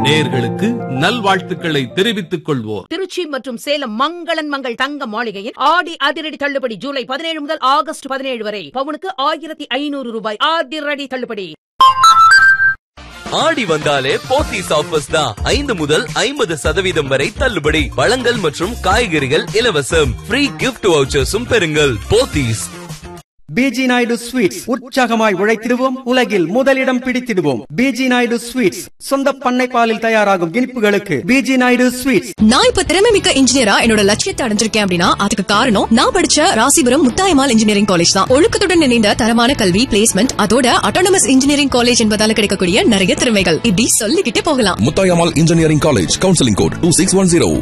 நேர்களுக்கு நல்வாழ்த்துக்களை தெரிவித்துக் கொள்வோர் திருச்சி மற்றும் சேலம் மங்களன் மங்கள் தங்க மாளிகையில் ஆடி அதிரடி தள்ளுபடி ஜூலை பதினேழு முதல் ஆகஸ்ட் பதினேழு வரை பவுனுக்கு ஆயிரத்தி ஐநூறு ரூபாய் அதிரடி தள்ளுபடி ஆடி வந்தாலே போத்தீஸ் ஆஃபர்ஸ் தான் ஐந்து முதல் ஐம்பது சதவீதம் வரை தள்ளுபடி பழங்கள் மற்றும் காய்கறிகள் இலவசம் ஃப்ரீ கிஃப்ட் வவுச்சர்ஸும் பெறுங்கள் போத்தீஸ் பிஜி நாயுடு ஸ்வீட்ஸ் உற்சாகமாய் உழைத்திடுவோம் உலகில் முதலிடம் பிடித்திடுவோம் பிஜி நாயுடு ஸ்வீட்ஸ் சொந்த பண்ணை பாலில் தயாராகும் இனிப்புகளுக்கு பிஜி நாயுடு ஸ்வீட்ஸ் நான் இப்ப திறமை மிக்க இன்ஜினியரா என்னோட லட்சியத்தை அடைஞ்சிருக்கேன் அப்படின்னா அதுக்கு காரணம் நான் படிச்ச ராசிபுரம் முத்தாயமால் இன்ஜினியரிங் காலேஜ் தான் ஒழுக்கத்துடன் இணைந்த தரமான கல்வி பிளேஸ்மெண்ட் அதோட அட்டானமஸ் இன்ஜினியரிங் காலேஜ் என்பதால கிடைக்கக்கூடிய நிறைய திறமைகள் இப்படி சொல்லிக்கிட்டே போகலாம் Muthayammal engineering college counselling code two six one zero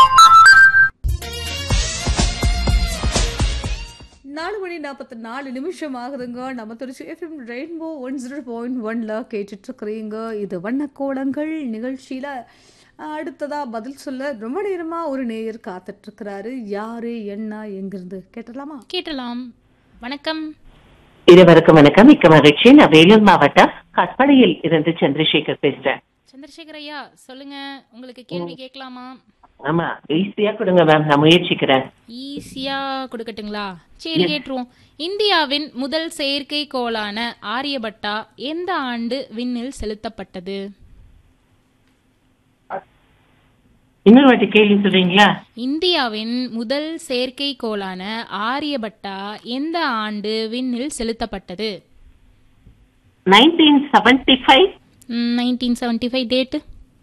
நாலு மணி நாற்பத்தி நாலு நிமிஷம் ஆகுதுங்க நம்ம Trichy FM rainbow one zero point ஒன்ல கேட்டுட்டு இருக்கிறீங்க இது வண்ணக்கோலங்கள் நிகழ்ச்சியில அஹ், அடுத்ததா பதில் சொல்ல ரொம்ப நேரமா ஒரு நேயர் காத்துட்டு இருக்கிறாரு யாரு என்ன எங்கிருந்து கேட்டலாமா கேட்டலாம் வணக்கம் இருவருக்கும் வணக்கம் மிக்க மகிழ்ச்சி நான் வேலூர் மாவட்டம் கற்பனையில் இருந்து சந்திரசேகர் பேசுறேன் சந்திரசேகர் ஐயா சொல்லுங்க உங்களுக்கு கேள்வி கேட்கலாமா ஆமா ஈஸியா கொடுங்க மேம் நான் முயற்சிக்கிறேன் ஈஸியா கொடுக்கட்டுங்களா சரி கேட்டுருவோம் இந்தியாவின் முதல் செயற்கைக்கோளான ஆரியபட்டா எந்த ஆண்டு விண்ணில் செலுத்தப்பட்டது இன்னொரு வாட்டி கேள்வி சொல்றீங்களா இந்தியாவின் முதல் செயற்கைக்கோளான ஆரியபட்டா எந்த ஆண்டு விண்ணில் செலுத்தப்பட்டது nineteen seventy five nineteen seventy five date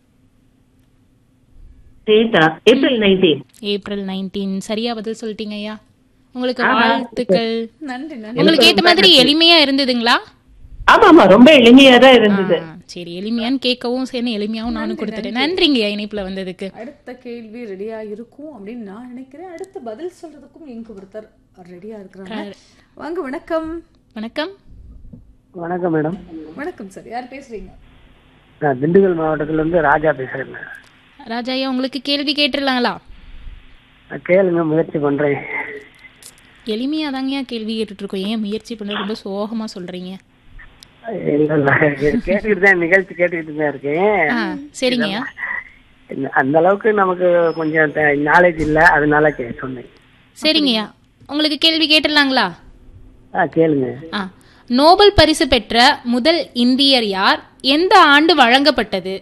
data April nineteen April nineteen சரியா பதில் சொல்லிட்டீங்க ஐயா உங்களுக்கு வாழ்த்துக்கள் நன்றி நன்றி உங்களுக்கு ஏத்த மாதிரி எளிமையா இருந்ததுங்களா ஆமா ஆமா ரொம்ப எளிமையா தான் இருந்தது ஆ, சரி எளிமையான்னு கேட்கவும் சரி எளிமையாவும் நானும் கொடுத்துட்டேன் நன்றிங்க இணைப்புல வந்ததுக்கு அடுத்த கேள்வி ரெடியா இருக்கும் அப்படின்னு நான் நினைக்கிறேன் அடுத்த பதில் சொல்றதுக்கும் எங்க ஒருத்தர் ரெடியா இருக்கிறாங்க வாங்க வணக்கம் வணக்கம் வணக்கம் மேடம் வணக்கம் சார் யார் பேசுறீங்க நான் திண்டுக்கல் மாவட்டத்துல இருந்து ராஜா பேசுறேன் ராஜா ஐயா உங்களுக்கு கேள்வி கேட்டுடலாங்களா நான் கேளுங்க முயற்சி பண்றேன் எளிமையா தாங்கய்யா கேள்வி கேட்டுட்டு இருக்கோம் ஏன் முயற்சி பண்ண ரொம்ப சோகமா சொல்றீங்க இல்ல இல்ல கேட்டுக்கிட்டு தான் நிகழ்ச்சி கேட்டுக்கிட்டு தான் இருக்கேன் ஆ, சரிங்கய்யா இந்த- அந்த அளவுக்கு நமக்கு கொஞ்சம் நாலேஜ் இல்ல அதனால கே சொன்னேன் சரிங்கய்யா உங்களுக்கு கேள்வி கேட்டுடலாங்களா ஆ கேளுங்க ஆ நோபல் பரிசு பெற்ற முதல் இந்தியர் யார் எந்த ஆண்டு வழங்கப்பட்டது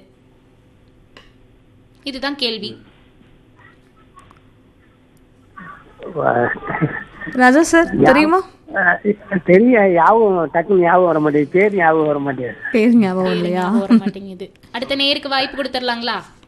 இதுதான் கேள்வி ராஜா சார் தெரியுமா தெரிய யாவும் டக்குன்னு ஞாபகம் வர மாட்டேங்குது பேர் ஞாபகம் வர மாட்டேங்குது பேர் ஞாபகம் இல்லையா ஞாபகம் வர மாட்டேங்குது அடுத்த நேருக்கு வாய்ப்பு கொடுத்துடலாங்களா